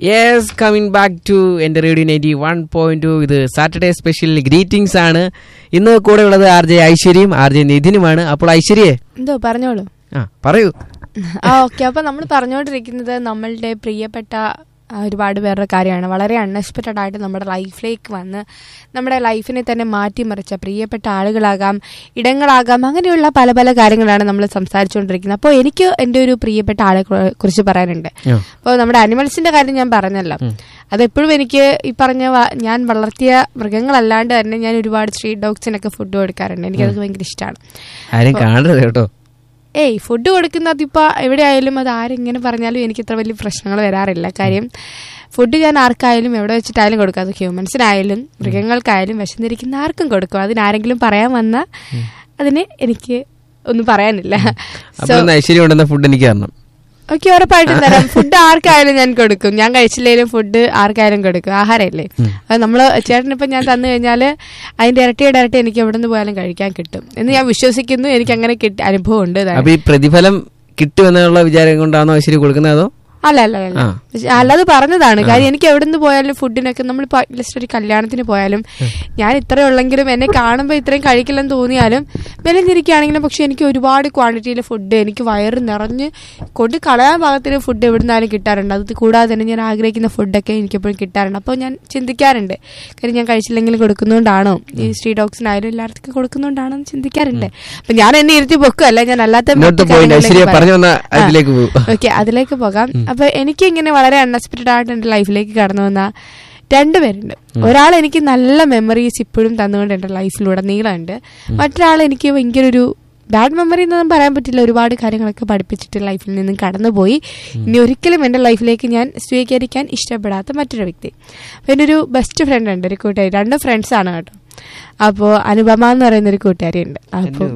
Yes coming back to എൻ്റെ radio ninety one point two ഇത് Saturday special greetings ആണ് ഇന്ന് കൂടെ ഉള്ളത് ആർ ജെ ഐശ്വര്യയും ആർ ജെ നിധിനുമാണ് അപ്പോൾ ഐശ്വര്യയെ എന്തോ പറഞ്ഞോളൂ ആ പറയൂ ആ ഓക്കെ അപ്പൊ നമ്മൾ പറഞ്ഞുകൊണ്ടിരിക്കുന്നത് നമ്മളുടെ പ്രിയപ്പെട്ട ആ, ഒരുപാട് പേരുടെ കാര്യമാണ് വളരെ അൺഎക്സ്പെക്റ്റഡ് ആയിട്ട് നമ്മുടെ ലൈഫിലേക്ക് വന്ന് നമ്മുടെ ലൈഫിനെ തന്നെ മാറ്റിമറിച്ച പ്രിയപ്പെട്ട ആളുകളാകാം ഇടങ്ങളാകാം അങ്ങനെയുള്ള പല പല കാര്യങ്ങളാണ് നമ്മൾ സംസാരിച്ചുകൊണ്ടിരിക്കുന്നത് അപ്പോൾ എനിക്ക് എൻ്റെ ഒരു പ്രിയപ്പെട്ട ആളെ കു- കുറിച്ച് പറയാനുണ്ട് ആ. അപ്പോൾ നമ്മുടെ അനിമൽസിന്റെ കാര്യം ഞാൻ പറഞ്ഞല്ലോ അതെപ്പോഴും എനിക്ക് ഈ പറഞ്ഞ വ- ഞാൻ വളർത്തിയ മൃഗങ്ങളല്ലാണ്ട് തന്നെ ഞാൻ ഒരുപാട് സ്ട്രീറ്റ് ഡോഗ്സിനൊക്കെ ഫുഡ് കൊടുക്കാറുണ്ട് എനിക്കത് ഭയങ്കര ഇഷ്ടമാണ് ആരും കാണരുത് കേട്ടോ ഏയ് ഫുഡ് കൊടുക്കുന്നത് ഇപ്പോൾ എവിടെയായാലും അത് ആരെങ്ങനെ പറഞ്ഞാലും എനിക്ക് ഇത്ര വലിയ പ്രശ്നങ്ങൾ വരാറില്ല കാര്യം ഫുഡ് ഞാൻ ആർക്കായാലും എവിടെ വെച്ചിട്ടായാലും കൊടുക്കും അത് ഹ്യൂമൻസിനായാലും മൃഗങ്ങൾക്കായാലും വിശന്നിരിക്കുന്ന ആർക്കും കൊടുക്കും അതിനാരെങ്കിലും പറയാൻ വന്നാൽ അതിന് എനിക്ക് ഒന്നും പറയാനില്ല അപ്പോൾ ഇന്ന് ഐശ്വര്യം ഉണ്ടെന്ന ഫുഡ് എനിക്ക് തരണം ഓക്കെ ഉറപ്പായിട്ടും തരാം ഫുഡ് ആർക്കായാലും ഞാൻ കൊടുക്കും ഞാൻ കഴിച്ചില്ലെങ്കിലും ഫുഡ് ആർക്കായാലും കൊടുക്കും ആഹാരമല്ലേ അത് നമ്മള് ചേട്ടനിപ്പം ഞാൻ തന്നു കഴിഞ്ഞാൽ അതിന്റെ ഇരട്ടിയുടെ ഇരട്ടി എനിക്ക് എവിടെ നിന്ന് പോയാലും കഴിക്കാൻ കിട്ടും എന്ന് ഞാൻ വിശ്വസിക്കുന്നു എനിക്ക് അങ്ങനെ കിട്ടി അനുഭവം ഉണ്ട് ഇതാ. അപ്പൊ ഈ പ്രതിഫലം കിട്ടുമെന്നുള്ള വിചാരം കൊണ്ടാണോ ഐശ്വര്യ കൊടുക്കുന്നത് അതോ അല്ല അല്ല അല്ല ആ. പക്ഷെ അല്ലാതെ പറഞ്ഞതാണ് കാര്യം എനിക്ക് എവിടെ നിന്ന് പോയാലും ഫുഡിനൊക്കെ നമ്മളിപ്പോ ജസ്റ്റ് ഒരു കല്യാണത്തിന് പോയാലും ഞാൻ ഇത്ര ഉള്ളെങ്കിലും എന്നെ കാണുമ്പോൾ ഇത്രയും കഴിക്കില്ലെന്ന് തോന്നിയാലും വിലഞ്ഞിരിക്കുകയാണെങ്കിലും പക്ഷെ എനിക്ക് ഒരുപാട് ക്വാണ്ടിറ്റിയിൽ ഫുഡ് എനിക്ക് വയറ് നിറഞ്ഞ് കൊണ്ട് കളയാൻ പാകത്തിന് ഫുഡ് എവിടെ നിന്നാലും കിട്ടാറുണ്ട് അത് കൂടാതെ തന്നെ ഞാൻ ആഗ്രഹിക്കുന്ന ഫുഡൊക്കെ എനിക്കെപ്പോഴും കിട്ടാറുണ്ട് അപ്പോൾ ഞാൻ ചിന്തിക്കാറുണ്ട് കാര്യം ഞാൻ കഴിച്ചില്ലെങ്കിലും കൊടുക്കുന്നതുകൊണ്ടാണോ ഈ സ്ട്രീറ്റ് ഡോഗ്സിനായാലും എല്ലാവർക്കും കൊടുക്കുന്നതുകൊണ്ടാണോ എന്ന് ചിന്തിക്കാറുണ്ട് അപ്പൊ ഞാൻ എന്നെ ഇരുത്തി പൊക്കല്ല ഞാൻ അല്ലാത്ത ഇന്നത്തെ മറ്റു പോയിന്റ് കാര്യങ്ങളിലേക്ക് ഐശ്വര്യ വരാം. പറഞ്ഞു വന്ന ആ. അതിലേക്ക് പോകും ഓക്കെ അതിലേക്ക് പോകാം അപ്പൊ എനിക്ക് ഇങ്ങനെ വളരെ അൺഎക്സ്പെക്റ്റഡ് ആയിട്ട് എന്റെ ലൈഫിലേക്ക് കടന്നു വന്ന രണ്ടുപേരുണ്ട് ഒരാൾ എനിക്ക് നല്ല മെമ്മറീസ് ഇപ്പോഴും തന്നുകൊണ്ട് എന്റെ ലൈഫിലൂടെ നീളമുണ്ട് മറ്റൊരാൾ എനിക്ക് ഭയങ്കര ഒരു ബാഡ് മെമ്മറി എന്നൊന്നും പറയാൻ പറ്റില്ല ഒരുപാട് കാര്യങ്ങളൊക്കെ പഠിപ്പിച്ചിട്ട് ലൈഫിൽ നിന്നും കടന്നുപോയി ഇനി ഒരിക്കലും എൻ്റെ ലൈഫിലേക്ക് ഞാൻ സ്വീകരിക്കാൻ ഇഷ്ടപ്പെടാത്ത മറ്റൊരു വ്യക്തി അപ്പോൾ എൻ്റെ ഒരു ബെസ്റ്റ് ഫ്രണ്ട് ഉണ്ട് ഒരു കൂട്ടുകാരി രണ്ടും ഫ്രണ്ട്സ് ആണ് കേട്ടോ അപ്പോൾ അനുപമ എന്ന് പറയുന്ന ഒരു കൂട്ടുകാരിയുണ്ട് അപ്പോൾ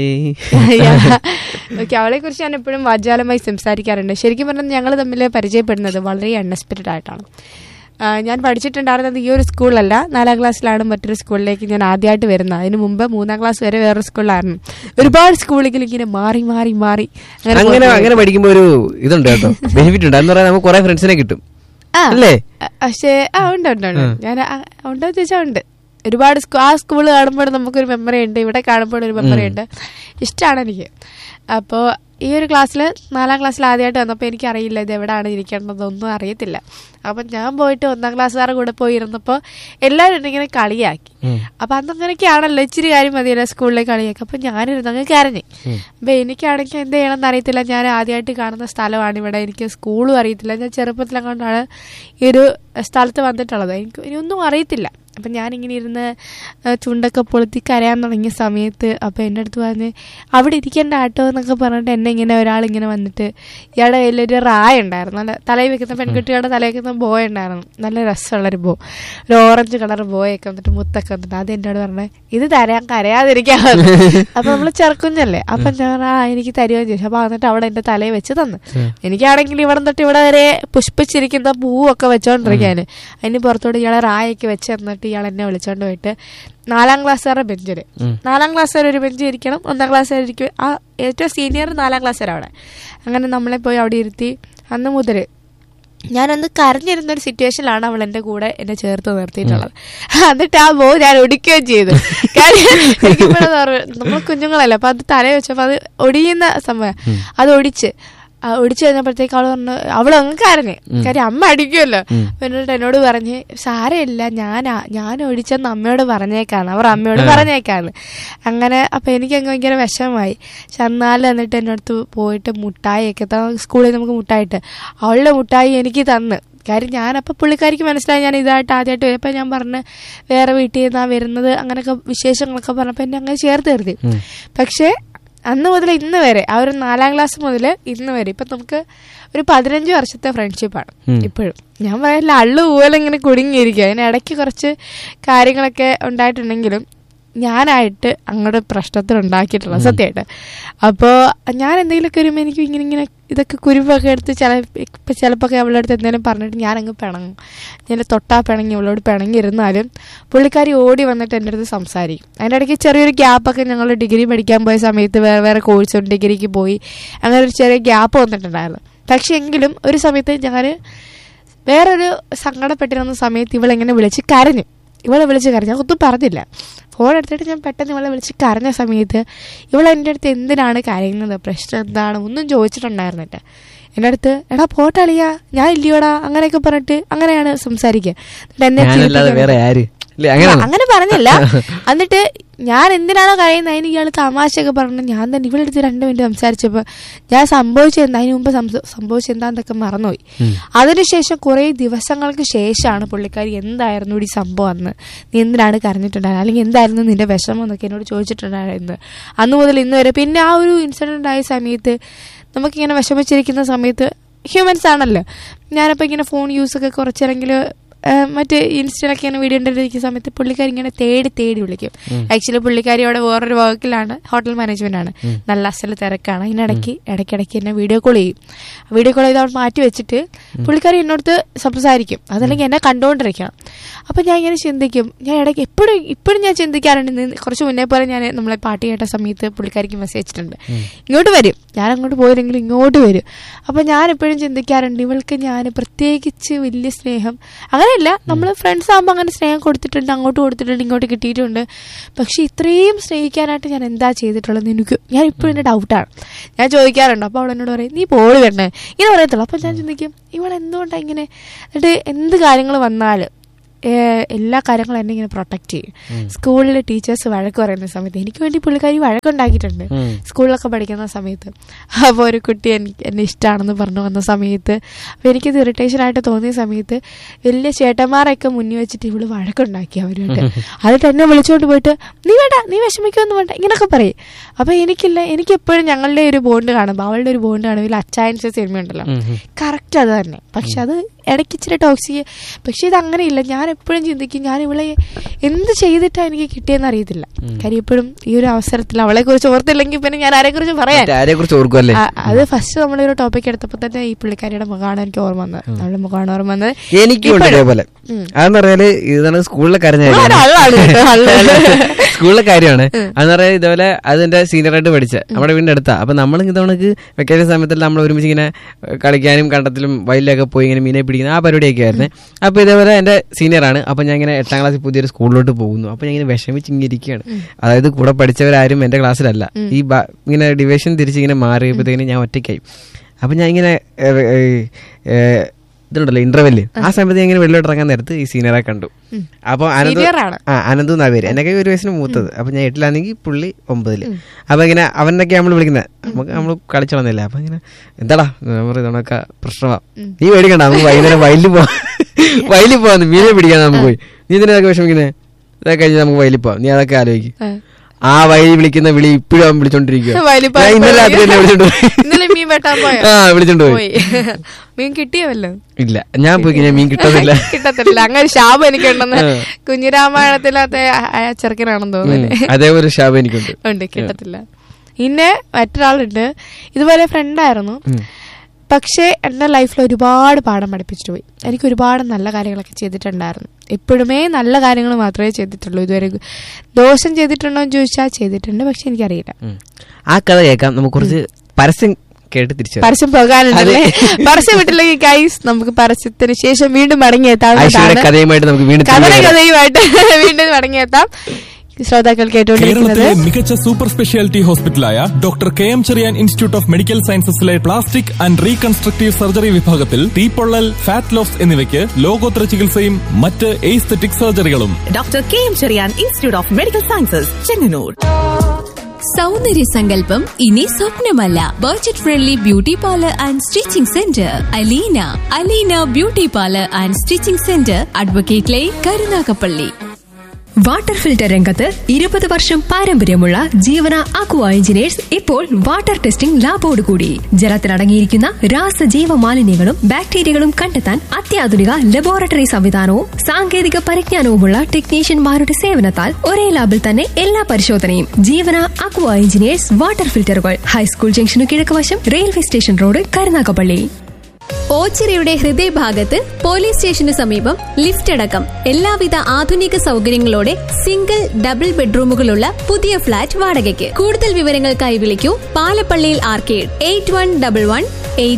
ഓക്കെ അവളെ കുറിച്ച് ഞാൻ എപ്പോഴും വാചാലമായി സംസാരിക്കാറുണ്ട് ശരിക്കും പറഞ്ഞാൽ ഞങ്ങൾ തമ്മിൽ പരിചയപ്പെടുന്നത് വളരെ അൺഎക്സ്പെക്റ്റഡ് ആയിട്ടാണ് ആ, ഞാൻ പഠിച്ചിട്ടുണ്ടായിരുന്നത് ഈ ഒരു സ്കൂളിലല്ല നാലാം ക്ലാസ്സിലാണ് മറ്റൊരു സ്കൂളിലേക്ക് ഞാൻ ആദ്യമായിട്ട് വരുന്നത് അതിന് മുമ്പ് മൂന്നാം ക്ലാസ് വരെ വേറൊരു സ്കൂളിലായിരുന്നു ഒരുപാട് സ്കൂളുകൾ ഇങ്ങനെ മാറി മാറി മാറി അങ്ങനെ അങ്ങനെ പോയി. അങ്ങനെ പഠിക്കുമ്പോ ഒരു ഇതുണ്ട് കേട്ടോ ബെനിഫിറ്റ് ഉണ്ട് എന്ന് പറയാൻ നമുക്ക് കുറെ ഫ്രണ്ട്സിനെ കിട്ടും ആ, അല്ലേ ആ, പക്ഷേ ആ ഉണ്ട് ഉണ്ട് ഉണ്ട് ഞാൻ ആ, ഉണ്ടോ ചോദിച്ചാൽ ഉണ്ട് ഒരുപാട് സ്കൂ- ആ സ്കൂൾ കാണുമ്പോൾ നമുക്കൊരു മെമ്മറി ഉണ്ട് ഇവിടെ കാണുമ്പോൾ ഒരു മെമ്മറി ഉണ്ട് ഇഷ്ടമാണ് എനിക്ക് അപ്പോൾ ഈ ഒരു ക്ലാസ്സിൽ നാലാം ക്ലാസ്സിൽ ആദ്യമായിട്ട് വന്നപ്പോൾ എനിക്കറിയില്ല ഇത് എവിടെയാണ് ഇരിക്കേണ്ടതൊന്നും അറിയത്തില്ല അപ്പം ഞാൻ പോയിട്ട് ഒന്നാം ക്ലാസ്സുകാരുടെ കൂടെ പോയി ഇരുന്നപ്പോൾ എല്ലാവരും എന്നെ ഇങ്ങനെ കളിയാക്കി അപ്പം അന്നങ്ങനെയൊക്കെയാണല്ലോ ഇച്ചിരി കാര്യം മതിയല്ലോ സ്കൂളിലേക്ക് കളിയാക്കി അപ്പം ഞാനിരുന്ന് അങ്ങ് കരഞ്ഞു അപ്പം എനിക്കാണെങ്കിൽ എന്ത് ചെയ്യണമെന്ന് അറിയത്തില്ല ഞാൻ ആദ്യമായിട്ട് കാണുന്ന സ്ഥലമാണ് ഇവിടെ എനിക്ക് സ്കൂളും അറിയത്തില്ല ഞാൻ ചെറുപ്പത്തിലെക്കൊണ്ടാണ് ഈ ഒരു സ്ഥലത്ത് വന്നിട്ടുള്ളത് എനിക്ക് ഇനിയൊന്നും അറിയത്തില്ല അപ്പം ഞാനിങ്ങനെ ഇരുന്ന് ആ, ചുണ്ടൊക്കെ പൊളുത്തി കരയാൻ തുടങ്ങിയ സമയത്ത് അപ്പം എൻ്റെ അടുത്ത് പറഞ്ഞ് അവിടെ ഇരിക്കേണ്ട ആട്ടോ എന്നൊക്കെ പറഞ്ഞിട്ട് എന്നെ ഇങ്ങനെ ഒരാളിങ്ങനെ വന്നിട്ട് ഇയാളുടെ കയ്യിലൊരു റായ ഉണ്ടായിരുന്നു നല്ല തലയിൽ വെക്കുന്ന പെൺകുട്ടികളുടെ തലയിൽ വെക്കുന്ന ബോയ് ഉണ്ടായിരുന്നു നല്ല രസമുള്ളൊരു ബോ ഒരു ഓറഞ്ച് കളർ ബോയൊക്കെ വന്നിട്ട് മുത്തൊക്കെ വന്നിട്ട് അത് എന്നോട് പറഞ്ഞേ ഇത് തരാൻ കരയാതിരിക്കാൻ അപ്പൊ നമ്മള് ചെറുക്കുഞ്ഞല്ലേ അപ്പൊ ഞാൻ പറഞ്ഞു, ആ എനിക്ക് തരുമോ ചോദിച്ചു അപ്പൊ എന്നിട്ട് അവിടെ എന്റെ തലയിൽ വെച്ച് തന്നു എനിക്കാണെങ്കിൽ ഇവിടെ തൊട്ട് ഇവിടെ വരെ പുഷ്പിച്ചിരിക്കുന്ന പൂവൊക്കെ വെച്ചോണ്ടിരിക്കാന് അതിന് പുറത്തോട്ട് ഇയാളെ റായൊക്കെ വെച്ച് തന്നിട്ട് ഇയാൾ എന്നെ വിളിച്ചോണ്ട് പോയിട്ട് നാലാം ക്ലാസ്സുകാരുടെ ബെഞ്ചില് നാലാം ക്ലാസ് വരെ ഒരു ബെഞ്ച് ഇരിക്കണം ഒന്നാം ക്ലാസ് വരെ ഇരിക്കും ആ ഏറ്റവും സീനിയർ നാലാം ക്ലാസ് വരെ അവിടെ അങ്ങനെ നമ്മളെ പോയി അവിടെ ഇരുത്തി അന്ന് മുതൽ ഞാനന്ന് കരഞ്ഞിരുന്ന ഒരു സിറ്റുവേഷനിലാണ് അവൾ എന്റെ കൂടെ എന്നെ ചേർത്ത് നിർത്തിയിട്ടുള്ളത് എന്നിട്ട് ആ ബോ ഞാൻ ഒടിക്കുകയും ചെയ്തു കാര്യം എനിക്കിപ്പോഴത് ഓർമ്മ നമ്മൾ കുഞ്ഞുങ്ങളല്ലേ അപ്പൊ അത് തലയിൽ വെച്ചപ്പോ അത് ഒടിയുന്ന സമയം അത് ഒടിച്ച് ആ ഒടിച്ചു കഴിഞ്ഞപ്പോഴത്തേക്ക് അവള് പറഞ്ഞു അവള് അങ്ങ് കരഞ്ഞ് കാര്യം അമ്മ അടിക്കുമല്ലോ അപ്പൊ എന്നിട്ട് എന്നോട് പറഞ്ഞ് സാരമില്ല ഞാനാ ഞാൻ ഒടിച്ചെന്ന് അമ്മയോട് പറഞ്ഞേക്കാണ് അവർ അമ്മയോട് പറഞ്ഞേക്കാണ് അങ്ങനെ അപ്പൊ എനിക്ക് അങ്ങ് ഭയങ്കര വിഷമമായി പക്ഷെ എന്നാലും എന്നിട്ട് എൻ്റെ അടുത്ത് പോയിട്ട് മുട്ടായിയൊക്കെ ത- സ്കൂളിൽ നമുക്ക് മുട്ടായിട്ട് അവളുടെ മുട്ടായി എനിക്ക് തന്ന് കാര്യം ഞാനപ്പോൾ പുള്ളിക്കാരിക്ക് മനസ്സിലായി ഞാൻ ഇതായിട്ട് ആദ്യമായിട്ട് വരുമ്പോൾ ഞാൻ പറഞ്ഞ് വേറെ വീട്ടിൽ നിന്നാ വരുന്നത് അങ്ങനെയൊക്കെ വിശേഷങ്ങളൊക്കെ പറഞ്ഞപ്പോൾ എന്നെ അങ്ങനെ ചേർത്ത് നിർത്തി പക്ഷേ അന്ന് മുതൽ ഇന്ന് വരെ ആ ഒരു നാലാം ക്ലാസ് മുതൽ ഇന്ന് വരെ ഇപ്പം നമുക്ക് ഒരു പതിനഞ്ച് വർഷത്തെ ഫ്രണ്ട്ഷിപ്പാണ് ഇപ്പോഴും ഞാൻ പറയില്ല അള്ളു പോലെ ഇങ്ങനെ കുടുങ്ങിയിരിക്കുക അതിന് ഇടയ്ക്ക് കുറച്ച് കാര്യങ്ങളൊക്കെ ഉണ്ടായിട്ടുണ്ടെങ്കിലും ഞാനായിട്ട് അങ്ങോട്ട് പ്രശ്നത്തിൽ ഉണ്ടാക്കിയിട്ടുള്ളത് സത്യമായിട്ട് അപ്പോൾ ഞാൻ എന്തെങ്കിലുമൊക്കെ വരുമ്പോൾ എനിക്ക് ഇങ്ങനെ ഇങ്ങനെ ഇതൊക്കെ കുരുവൊക്കെ എടുത്ത് ചില ഇപ്പം ചിലപ്പോൾ അവളുടെ അടുത്ത് എന്തെങ്കിലും പറഞ്ഞിട്ട് ഞാനങ്ങ് പിണങ്ങും ഞാൻ തൊട്ടാ പിണങ്ങി അവളോട് പിണങ്ങിയിരുന്നാലും പുള്ളിക്കാരി ഓടി വന്നിട്ട് എൻ്റെ അടുത്ത് സംസാരിക്കും അതിൻ്റെ ഇടയ്ക്ക് ചെറിയൊരു ഗ്യാപ്പൊക്കെ ഞങ്ങൾ ഡിഗ്രി പഠിക്കാൻ പോയ സമയത്ത് വേറെ വേറെ കോഴ്സും ഡിഗ്രിക്ക് പോയി അങ്ങനെ ഒരു ചെറിയ ഗ്യാപ്പ് വന്നിട്ടുണ്ടായിരുന്നു പക്ഷെ എങ്കിലും ഒരു സമയത്ത് ഞാൻ വേറൊരു സങ്കടപ്പെട്ടിരുന്ന സമയത്ത് ഇവളെങ്ങനെ വിളിച്ച് കരഞ്ഞു ഇവളെ വിളിച്ച് കരഞ്ഞു ഞാൻ ഒന്നും പറഞ്ഞില്ല ഫോൺ എടുത്തിട്ട് ഞാൻ പെട്ടെന്ന് ഇവളെ വിളിച്ച് കരഞ്ഞ സമയത്ത് ഇവൾ എൻ്റെ അടുത്ത് എന്തിനാണ് കരയുന്നത് പ്രശ്നം എന്താണ് ഒന്നും ചോദിച്ചിട്ടുണ്ടായിരുന്നില്ല എൻ്റെ അടുത്ത് എടാ പോട്ടളിയാ ഞാൻ ഇല്ലയോടാ അങ്ങനെയൊക്കെ പറഞ്ഞിട്ട് അങ്ങനെയാണ് സംസാരിക്കുക എന്നിട്ട് എന്നെ ഞാനല്ലാതെ ചിരിപ്പിക്കാൻ- വേറെ ആര് ഇല്ലേ അങ്ങനെയാണോ അങ്ങനെ പറഞ്ഞില്ല എന്നിട്ട് ഞാൻ എന്തിനാണോ കഴിയുന്നത് അതിന് ഇയാൾ തമാശയൊക്കെ പറഞ്ഞു ഞാൻ തന്നെ ഇവളെടുത്ത് രണ്ട് മിനിറ്റ് സംസാരിച്ചപ്പോൾ ഞാൻ സംഭവിച്ചത് എന്താ അതിന് മുമ്പ് സംസ- സംഭവിച്ചത് എന്താന്നൊക്കെ മറന്നുപോയി അതിനുശേഷം കുറേ ദിവസങ്ങൾക്ക് ശേഷമാണ് പുള്ളിക്കാരി എന്തായിരുന്നു ഈ സംഭവം അന്ന് നീ എന്തിനാണ് കരഞ്ഞിട്ടുണ്ടായിരുന്നത് അല്ലെങ്കിൽ എന്തായിരുന്നു നിന്റെ വിഷമം എന്നൊക്കെ എന്നോട് ചോദിച്ചിട്ടുണ്ടായിരുന്നത് അന്ന് മുതൽ ഇന്ന് വരെ പിന്നെ ആ ഒരു ഇൻസിഡന്റ് ആയ സമയത്ത് നമുക്കിങ്ങനെ വിഷമിച്ചിരിക്കുന്ന സമയത്ത് ഹ്യൂമൻസ് ആണല്ലോ ഞാനപ്പോൾ ഇങ്ങനെ ഫോൺ യൂസ് ഒക്കെ കുറച്ചെങ്കിലും മറ്റേ ഇൻസ്റ്റയിലൊക്കെ ഇങ്ങനെ വീഡിയോ ഉണ്ടായിരിക്കുന്ന സമയത്ത് പുള്ളിക്കാരി ഇങ്ങനെ തേടി തേടി വിളിക്കും ആക്ച്വലി പുള്ളിക്കാരി അവിടെ വേറൊരു വർക്കിലാണ് ഹോട്ടൽ മാനേജ്മെന്റ് ആണ് നല്ല അസൽ തിരക്കാണ് അതിനിടയ്ക്ക് ഇടയ്ക്കിടയ്ക്ക് എന്നെ വീഡിയോ കോൾ ചെയ്യും വീഡിയോ കോൾ ചെയ്ത് അവൾ മാറ്റി വെച്ചിട്ട് പുള്ളിക്കാരി എന്നോട് സംസാരിക്കും അതല്ലെങ്കിൽ എന്നെ കണ്ടുകൊണ്ടിരിക്കണം അപ്പം ഞാൻ ഇങ്ങനെ ചിന്തിക്കും ഞാൻ ഇടയ്ക്ക് എപ്പോഴും ഇപ്പോഴും ഞാൻ ചിന്തിക്കാറുണ്ട് ഇന്ന് കുറച്ച് മുന്നേ പോലെ ഞാൻ നമ്മളെ പാട്ട് കേട്ട സമയത്ത് പുള്ളിക്കാരിക്ക് മെസ്സേജ് ഇട്ടിട്ടുണ്ട് ഇങ്ങോട്ട് വരും ഞാൻ അങ്ങോട്ട് പോയില്ലെങ്കിലും ഇങ്ങോട്ട് വരും അപ്പം ഞാൻ എപ്പോഴും ചിന്തിക്കാറുണ്ട് ഇവൾക്ക് ഞാൻ പ്രത്യേകിച്ച് വലിയ സ്നേഹം അങ്ങനെയല്ല നമ്മൾ ഫ്രണ്ട്സ് ആകുമ്പോൾ അങ്ങനെ സ്നേഹം കൊടുത്തിട്ടുണ്ട് അങ്ങോട്ട് കൊടുത്തിട്ടുണ്ട് ഇങ്ങോട്ട് കിട്ടിയിട്ടുണ്ട് പക്ഷെ ഇത്രയും സ്നേഹിക്കാനായിട്ട് ഞാൻ എന്താ ചെയ്തിട്ടുള്ളത് എനിക്ക് ഞാൻ ഇപ്പോഴും എൻ്റെ ഡൗട്ടാണ് ഞാൻ ചോദിക്കാറുണ്ട് അപ്പോൾ അവൾ എന്നോട് പറയും നീ പോളി വരണേ ഇങ്ങനെ പറയത്തുള്ളൂ അപ്പോൾ ഞാൻ ചിന്തിക്കും ഇവൾ എന്തുകൊണ്ടാണ് ഇങ്ങനെ എന്നിട്ട് എന്ത് കാര്യങ്ങൾ വന്നാലും ഏഹ് എല്ലാ കാര്യങ്ങളും എന്നെ ഇങ്ങനെ പ്രൊട്ടക്ട് ചെയ്യും സ്കൂളിൽ ടീച്ചേഴ്സ് വഴക്ക് പറയുന്ന സമയത്ത് എനിക്ക് വേണ്ടി പുള്ളിക്കാരി വഴക്കുണ്ടാക്കിയിട്ടുണ്ട് ഉം. സ്കൂളിലൊക്കെ പഠിക്കുന്ന സമയത്ത് അപ്പോൾ ഒരു കുട്ടി എനിക്ക് എന്നെ ഇഷ്ടമാണെന്ന് പറഞ്ഞു വന്ന സമയത്ത് അപ്പോൾ എനിക്കിത് ഇറിറ്റേഷൻ ആയിട്ട് തോന്നിയ സമയത്ത് വലിയ ചേട്ടന്മാരൊക്കെ മുന്നിൽ വെച്ചിട്ട് ഇവള് വഴക്കുണ്ടാക്കി അവരുമായിട്ട് എന്നിട്ട് എന്നെ വിളിച്ചുകൊണ്ട് പോയിട്ട് നീ വേണ്ട നീ വിഷമിക്കൊന്നും വേണ്ട ഇങ്ങനൊക്കെ പറയും അപ്പോൾ എനിക്കില്ല എനിക്ക് എപ്പോഴും ഞങ്ങളുടെ ഒരു ബോണ്ട് കാണുമ്പോൾ അവളുടെ ഒരു ബോണ്ട് കാണുമ്പോൾ അച്ചായൻസ് സിനിമ ഉണ്ടല്ലോ ഉം, ഉം. കറക്റ്റ് അത് തന്നെ പക്ഷെ അത് ഇടയ്ക്ക് ഇച്ചിരി ടോക്സിക് പക്ഷെ ഇത് അങ്ങനെയില്ല ഞാൻ എപ്പോഴും ചിന്തിക്കും ഞാൻ ഇവളെ എന്ത് ചെയ്തിട്ടാണ് എനിക്ക് കിട്ടിയെന്ന് അറിയത്തില്ല കാര്യം ഇപ്പോഴും ഈ ഒരു അവസരത്തിൽ അവളെ കുറിച്ച് ഓർത്തില്ലെങ്കിൽ പിന്നെ ഞാൻ ആരെ കുറിച്ച് പറയാൻ മറ്റേ ആരെ കുറിച്ച് ഓർക്കും അല്ലേ ആ, അത് ഫസ്റ്റ് നമ്മളൊരു ടോപ്പിക് എടുത്തപ്പോൾ തന്നെ ഈ പുള്ളിക്കാരിയുടെ മുഖമാണ് എനിക്ക് ഓർമ്മ വന്നത് അവളുടെ മുഖമാണ് ഓർമ്മ വന്നത് എനിക്കും ഉണ്ട് ഇപ്പോഴും. ഇതേപോലെ ഉം. അതെന്ന് പറഞ്ഞാല് ഇതാണ് സ്കൂളിലെ കരഞ്ഞ ഒരു കാര്യമാണ്. ആളാണ് കേട്ടോ, ആള്. സ്കൂളിലെ കാര്യമാണ് അതെന്ന് പറയാൻ ഇതുപോലെ അതിന്റെ സീനിയറായിട്ട് പഠിച്ച നമ്മുടെ വീടിന്റെ അടുത്താ അപ്പൊ നമ്മൾ ഇതവണക്ക് വെക്കേഷൻ സമയത്തെല്ലാം നമ്മൾ ഒരുമിച്ച് ഇങ്ങനെ ഏഹ്, കളിക്കാനും കണ്ടത്തിലും വയലിലൊക്കെ പോയി ഇങ്ങനെ മീനെ പിടിക്കുന്ന ആ പരിപാടിയൊക്കെ ആയിരുന്നു അപ്പൊ ഇതേപോലെ എന്റെ സീനിയറാണ് അപ്പൊ ഞാൻ ഇങ്ങനെ എട്ടാം ക്ലാസ്സിൽ പുതിയൊരു സ്കൂളിലോട്ട് പോകുന്നു അപ്പൊ ഞാൻ ഇങ്ങനെ വിഷമിച്ച് ഇങ്ങനെ ഇരിക്കുകയാണ് അതായത് കൂടെ പഠിച്ചവരാരും എന്റെ ക്ലാസ്സിലല്ല ഈ ബ- ഇങ്ങനെ ഡിവിഷൻ തിരിച്ചിങ്ങനെ മാറിയപ്പോഴത്തേക്കിനും ഞാൻ ഒറ്റയ്ക്കായി അപ്പൊ ഞാൻ ഇങ്ങനെ ഏഹ്, ഏഹ്, ഏഹ്, ഇതുണ്ടല്ലോ ഇന്റർവെല് ആ സമയത്ത് ഞാൻ ഇങ്ങനെ വെള്ളിലോട്ട് ഇറങ്ങാൻ നേരത്ത് ഈ സീനിയറെ കണ്ടു അപ്പൊ അനന്ത് Senior ആണ്. ആ അനന്തു എന്നാ പേര് എന്നൊക്കെ ഒരു വയസ്സിന് മൂത്തത് അപ്പൊ ഞാൻ എട്ടിലാണെങ്കിൽ പുള്ളി ഒമ്പതില് അപ്പൊ ഇങ്ങനെ അവനൊക്കെ നമ്മൾ വിളിക്കുന്നത് നമുക്ക് നമ്മൾ കളിച്ചോളന്നില്ല അപ്പൊ ഇങ്ങനെ എന്താടാ നമ്മൾ ഇതൊക്കെ പ്രശ്നമാ നീ പേടിക്കണ്ട നമുക്ക് വൈകുന്നേരം വയലിൽ പോവാ വയലിൽ പോവാന്ന് മീനെ പിടിക്കാൻ നമുക്ക് പോയി നീ ഇതിനൊക്കെ വിഷമിക്കുന്നേ ഇതൊക്കെ കഴിഞ്ഞ് നമുക്ക് വയലിൽ പോവാം നീ അതൊക്കെ ആലോചിക്കും ആ. ആ വയലിൽ വിളിക്കുന്ന വിളി ഇപ്പോഴും അവൻ വിളിച്ചോണ്ടിരിക്കുക വയലിൽ പോയി ഞാൻ ഇന്നലെ രാത്രി എന്നെ വിളിച്ചോണ്ട് പോയി ഇന്നലെ മീൻ വെട്ടാൻ പോയോ ആ വിളിച്ചോണ്ട് പോയി പോയി മീൻ കിട്ടിയവല്ലോ ഇല്ല ഞാൻ പോയി കഴിഞ്ഞാൽ മീൻ കിട്ടുന്നില്ല കിട്ടത്തില്ല അങ്ങനെ ശാപം എനിക്കുണ്ടെന്ന് കുഞ്ഞിരാമായണത്തിലത്തെ ആ ചെറുക്കനാണെന്ന് തോന്നുന്നു ഉം. അതേപോലെ ശാപം എനിക്കുണ്ട് ഉണ്ട് കിട്ടത്തില്ല പിന്നെ മറ്റൊരാളുണ്ട് ഇതുപോലെ ഫ്രണ്ടായിരുന്നു ഉം. പക്ഷേ എൻ്റെ ലൈഫിൽ ഒരുപാട് പാഠം പഠിപ്പിച്ചിട്ട് പോയി എനിക്ക് ഒരുപാട് നല്ല കാര്യങ്ങളൊക്കെ ചെയ്തിട്ടുണ്ടായിരുന്നു എപ്പോഴുമേ നല്ല കാര്യങ്ങൾ മാത്രമേ ചെയ്തിട്ടുള്ളൂ ഇതുവരെ ദോഷം ചെയ്തിട്ടുണ്ടോ എന്ന് ചോദിച്ചാൽ ചെയ്തിട്ടുണ്ട് പക്ഷെ എനിക്കറിയില്ല ഉം. ആ കഥ കേൾക്കാം നമുക്ക് കുറച്ച് പരസ്യം കേട്ട് തിരിച്ചു വരാം. പരസ്യം പോകാനുണ്ടല്ലേ പരസ്യം വിട്ടില്ലെങ്കിൽ ഗൈസ് നമുക്ക് പരസ്യത്തിന് ശേഷം വീണ്ടും ഐശ്വര്യയുടെ മടങ്ങിയെത്താവുന്നതാണ് കഥയുമായിട്ട് നമുക്ക് വീണ്ടും കഥന തിരികെ വരാം. കഥയുമായിട്ട് വീണ്ടും മടങ്ങിയെത്താം ശ്രോതാക്കൾ കേട്ടുകൊണ്ടിരിക്കുന്നത് കേരളത്തിലെ മികച്ച സൂപ്പർ സ്പെഷ്യാലിറ്റി ഹോസ്പിറ്റലായ doctor K M Cherian institute of medical സയൻസസിലെ പ്ലാസ്റ്റിക് ആൻഡ് റീകൺസ്ട്രക്റ്റീവ് സർജറി വിഭാഗത്തിൽ തീപ്പൊള്ളൽ ഫാറ്റ് ലോസ് എന്നിവയ്ക്ക് ലോകോത്തര ചികിത്സയും മറ്റ് എയ്സ്തെറ്റിക് സർജറികളും doctor K M Cherian institute of medical sciences Chengannur സൗന്ദര്യ സങ്കല്പം ഇനി സ്വപ്നമല്ല budget friendly beauty parlour and stitching centre Aleena Aleena beauty parlour and stitching centre advocate line Karunagappally water filter രംഗത്ത് ഇരുപത് വർഷം പാരമ്പര്യമുള്ള ജീവന അക്വ എഞ്ചിനീയേഴ്സ് ഇപ്പോൾ വാട്ടർ ടെസ്റ്റിംഗ് ലാബോട് കൂടി ജലത്തിലടങ്ങിയിരിക്കുന്ന രാസജീവ മാലിന്യങ്ങളും ബാക്ടീരിയകളും കണ്ടെത്താൻ അത്യാധുനിക ലബോറട്ടറി സംവിധാനവും സാങ്കേതിക പരിജ്ഞാനവുമുള്ള ടെക്നീഷ്യന്മാരുടെ സേവനത്താൽ ഒരേ ലാബിൽ തന്നെ എല്ലാ പരിശോധനയും ജീവന അക്വ എഞ്ചിനീയേഴ്സ് വാട്ടർ ഫിൽറ്ററുകൾ ഹൈസ്കൂൾ ജംഗ്ഷനു കിഴക്കുവശം റെയിൽവേ സ്റ്റേഷൻ റോഡ് കരുനാഗപ്പള്ളി ഓച്ചിറയുടെ ഹൃദയഭാഗത്ത് പോലീസ് സ്റ്റേഷന് സമീപം ലിഫ്റ്റ് അടക്കം എല്ലാവിധ ആധുനിക സൗകര്യങ്ങളോടെ സിംഗിൾ ഡബിൾ ബെഡ്റൂമുകളുള്ള പുതിയ ഫ്ളാറ്റ് വാടകയ്ക്ക് കൂടുതൽ വിവരങ്ങൾക്കായി വിളിക്കൂ പാലപ്പള്ളിയിൽ arcade eight one double one eight two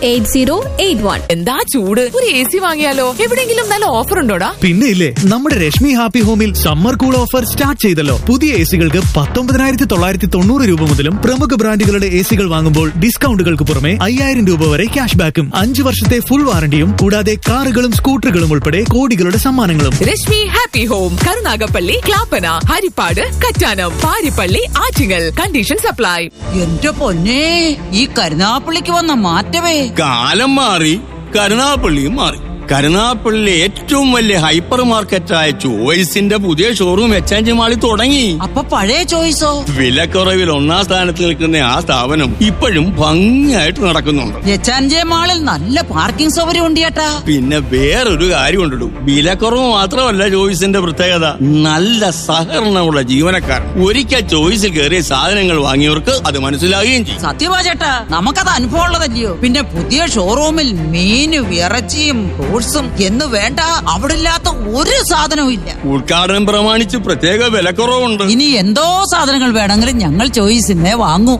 eight zero eight one എന്താ ചൂട് ഒരു എ സി വാങ്ങിയാലോ എവിടെങ്കിലും നല്ല ഓഫർ ഉണ്ടോടാ പിന്നെ ഇല്ലേ നമ്മുടെ രശ്മി ഹാപ്പി ഹോമിൽ സമ്മർ കൂൾ ഓഫർ സ്റ്റാർട്ട് ചെയ്തല്ലോ പുതിയ എ സികൾക്ക് പത്തൊമ്പതിനായിരത്തി തൊള്ളായിരത്തി തൊണ്ണൂറ് രൂപ മുതലും പ്രമുഖ ബ്രാൻഡുകളുടെ എ സികൾ വാങ്ങുമ്പോൾ ഡിസ്കൗണ്ടുകൾക്ക് പുറമെ അയ്യായിരം രൂപ വരെ ക്യാഷ് ബാക്കും അഞ്ച് വർഷത്തെ ഫുൾ വാറണ്ടിയും കൂടാതെ കാറുകളും സ്കൂട്ടറുകളും ഉൾപ്പെടെ കോടികളുടെ സമ്മാനങ്ങളും Rashmi happy home Karunagappally Clappana Harippad Kattanam Parippally Attingal condition supply എന്റെ പൊന്നെ ഈ കരുനാപ്പള്ളിക്ക് വന്ന മാറ്റമേ കാലം മാറി കരുനാപ്പള്ളിയും മാറി കരുനാപ്പള്ളിയിലെ ഏറ്റവും വലിയ ഹൈപ്പർ മാർക്കറ്റായ ചോയ്സിന്റെ പുതിയ ഷോറൂം എക്സ്ചേഞ്ച് മാളിൽ തുടങ്ങി അപ്പൊ പഴയ ചോയ്സോ വിലക്കുറവിൽ ഒന്നാം സ്ഥാനത്ത് നിൽക്കുന്ന ആ സ്ഥാപനം ഇപ്പോഴും ഭംഗിയായിട്ട് നടക്കുന്നുണ്ട് എച്ചാൻജെ മാളിൽ നല്ല പാർക്കിംഗ് സൗകര്യം ഉണ്ട് ചേട്ടാ പിന്നെ വേറൊരു കാര്യം ഉണ്ടിടും വിലക്കുറവ് മാത്രമല്ല ചോയ്സിന്റെ പ്രത്യേകത നല്ല സഹകരണമുള്ള ജീവനക്കാർ ഒരിക്കൽ ചോയ്സിൽ കയറിയ സാധനങ്ങൾ വാങ്ങിയവർക്ക് അത് മനസ്സിലാകുകയും ചെയ്യും സത്യമാ ചേട്ടാ നമുക്കത് അനുഭവം ഉള്ളതല്ലയോ പിന്നെ പുതിയ ഷോറൂമിൽ മീനും ഇറച്ചിയും ഫ്രൂട്ട്സും എന്ന് വേണ്ട അവിടെ ഇല്ലാത്ത ഒരു സാധനവും ഇല്ല ഉദ്ഘാടനം പ്രമാണിച്ച് പ്രത്യേക വിലക്കുറവുണ്ട് ഇനി എന്തോ സാധനങ്ങൾ വേണമെങ്കിലും ഞങ്ങൾ ചോയ്സിനെ വാങ്ങൂ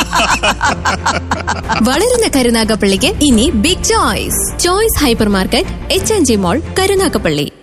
വളരുന്ന കരുനാഗപ്പള്ളിക്ക് ഇനി big choice choice hyper market H N G mall Karunagappally